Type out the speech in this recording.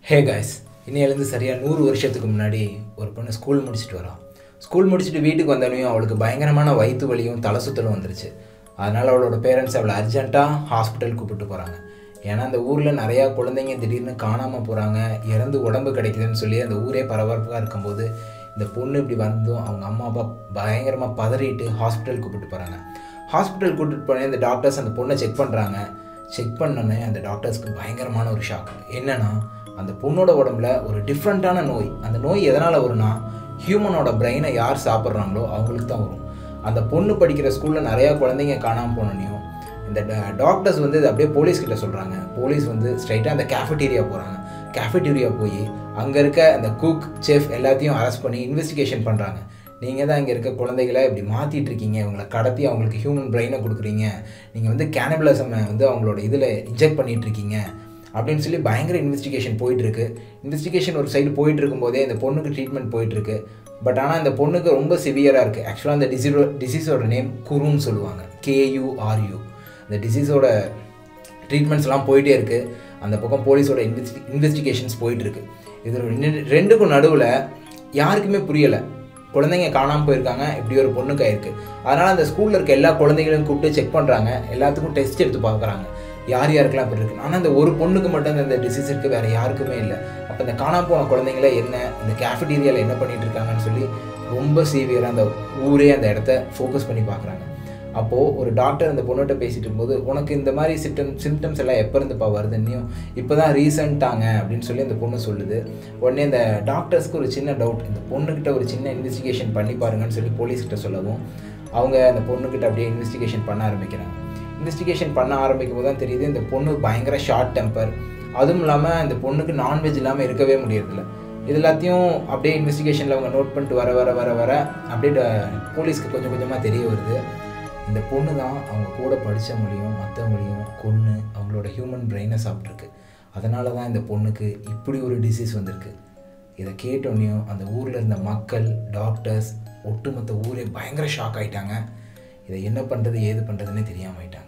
hey guys இன்னையிலேருந்து சரியாக நூறு வருஷத்துக்கு முன்னாடி ஒரு பொண்ணு ஸ்கூல் முடிச்சுட்டு வரான் ஸ்கூல் முடிச்சுட்டு வீட்டுக்கு வந்தோடனையும் அவளுக்கு பயங்கரமான வயிற்று வலியும் தலை சுத்தலும் வந்துருச்சு அதனால் அவளோட பேரண்ட்ஸ் அவளை அர்ஜென்ட்டாக ஹாஸ்பிட்டல் கூப்பிட்டு போகிறாங்க ஏன்னா அந்த ஊரில் நிறையா குழந்தைங்க திடீர்னு காணாமல் போகிறாங்க இறந்து உடம்பு கிடைக்குதுன்னு சொல்லி அந்த ஊரே பரபரப்பாக இருக்கும்போது இந்த பொண்ணு இப்படி வந்தும் அவங்க அம்மா அப்பா பயங்கரமாக பதறிட்டு ஹாஸ்பிட்டல் கூப்பிட்டு போகிறாங்க ஹாஸ்பிட்டல் கூட்டிட்டு போனே இந்த டாக்டர்ஸ் அந்த பொண்ணை செக் பண்ணுறாங்க செக் பண்ணோன்னே அந்த டாக்டர்ஸ்க்கு பயங்கரமான ஒரு ஷாக் என்னன்னா அந்த பொண்ணோட உடம்புல ஒரு டிஃப்ரெண்ட்டான நோய் அந்த நோய் எதனால் வரும்னா ஹியூமனோட பிரெயினை யார் சாப்பிட்றாங்களோ அவங்களுக்கு தான் வரும் அந்த பொண்ணு படிக்கிற ஸ்கூலில் நிறையா குழந்தைங்க காணாமல் போனோன்னையும் இந்த டாக்டர்ஸ் வந்து இதை அப்படியே போலீஸ் கிட்ட சொல்கிறாங்க போலீஸ் வந்து ஸ்ட்ரைட்டாக அந்த கேஃபட்டீரியா போகிறாங்க கேஃபட்டீரியா போய் அங்கே இருக்க அந்த குக் செஃப் எல்லாத்தையும் அரெஸ்ட் பண்ணி இன்வெஸ்டிகேஷன் பண்ணுறாங்க நீங்கள் தான் இங்கே இருக்க குழந்தைகளை இப்படி மாற்றிட்டு இருக்கீங்க இவங்களை கடத்தி அவங்களுக்கு ஹியூமன் பிரெயினை கொடுக்குறீங்க நீங்கள் வந்து கேனபிளசமை வந்து அவங்களோட இதில் இன்ஜெக்ட் பண்ணிட்டு இருக்கீங்க அப்படின்னு சொல்லி பயங்கர இன்வெஸ்டிகேஷன் போயிட்டுருக்கு இன்வெஸ்டிகேஷன் ஒரு சைடு போயிட்டு இருக்கும்போதே இந்த பொண்ணுக்கு ட்ரீட்மெண்ட் போயிட்டுருக்கு பட் ஆனால் இந்த பொண்ணுக்கு ரொம்ப சிவியராக இருக்குது ஆக்சுவலாக அந்த டிசீஸோ டிசீஸோட நேம் குருன்னு சொல்லுவாங்க கேயூஆர்யூ அந்த டிசீஸோட ட்ரீட்மெண்ட்ஸ்லாம் போயிட்டே இருக்குது அந்த பக்கம் போலீஸோட இன்வெஸ்டி இன்வெஸ்டிகேஷன்ஸ் போயிட்டுருக்கு இது ரெண்டுக்கும் நடுவில் யாருக்குமே புரியலை குழந்தைங்க காணாமல் போயிருக்காங்க இப்படி ஒரு பொண்ணுக்கு ஆயிருக்கு அதனால் அந்த ஸ்கூலில் இருக்க எல்லா குழந்தைகளையும் கூப்பிட்டு செக் பண்ணுறாங்க எல்லாத்துக்கும் டெஸ்ட் எடுத்து பார்க்குறாங்க யார் யாருக்கெல்லாம் இப்படி இருக்கு ஆனால் இந்த ஒரு பொண்ணுக்கு மட்டும் இந்த டிசீஸ் இருக்குது வேறு யாருக்குமே இல்லை அப்போ இந்த காணாம போன குழந்தைங்கள என்ன இந்த கேஃபிடீரியாவில் என்ன பண்ணிட்டு இருக்காங்கன்னு சொல்லி ரொம்ப சீவியராக அந்த ஊரே அந்த இடத்த ஃபோக்கஸ் பண்ணி பார்க்குறாங்க அப்போது ஒரு டாக்டர் அந்த பொண்ணுகிட்ட பேசிட்டு இருக்கும்போது உனக்கு இந்த மாதிரி சிம்டம் சிம்டம்ஸ் எல்லாம் எப்போ இருந்துப்பா வருதுன்னையும் இப்போ தான் ரீசெண்டாங்க அப்படின்னு சொல்லி அந்த பொண்ணு சொல்லுது உடனே இந்த டாக்டர்ஸ்க்கு ஒரு சின்ன டவுட் இந்த பொண்ணுக்கிட்ட ஒரு சின்ன இன்வெஸ்டிகேஷன் பண்ணி பாருங்கன்னு சொல்லி போலீஸ்கிட்ட சொல்லவும் அவங்க அந்த பொண்ணுக்கிட்ட அப்படியே இன்வெஸ்டிகேஷன் பண்ண ஆரம்பிக்கிறாங்க இன்வெஸ்டிகேஷன் பண்ண ஆரம்பிக்கும் போது தான் தெரியுது இந்த பொண்ணு பயங்கர ஷார்ட் டெம்பர் அதுவும் இல்லாமல் இந்த பொண்ணுக்கு நான்வெஜ் இல்லாமல் இருக்கவே முடியறதில்ல இது எல்லாத்தையும் அப்படியே இன்வெஸ்டிகேஷனில் அவங்க நோட் பண்ணிட்டு வர வர வர வர அப்படியே போலீஸ்க்கு கொஞ்சம் கொஞ்சமாக தெரிய வருது இந்த பொண்ணு தான் அவங்க கூட படித்தவங்களையும் மற்றவங்களையும் கொன்று அவங்களோட ஹியூமன் பிரெயினை சாப்பிட்ருக்கு அதனால தான் இந்த பொண்ணுக்கு இப்படி ஒரு டிசீஸ் வந்திருக்கு இதை கேட்டோன்னையும் அந்த ஊரில் இருந்த மக்கள் டாக்டர்ஸ் ஒட்டுமொத்த ஊரே பயங்கர ஷாக் ஆகிட்டாங்க இதை என்ன பண்ணுறது ஏது பண்ணுறதுன்னே தெரியாமல் ஆயிட்டாங்க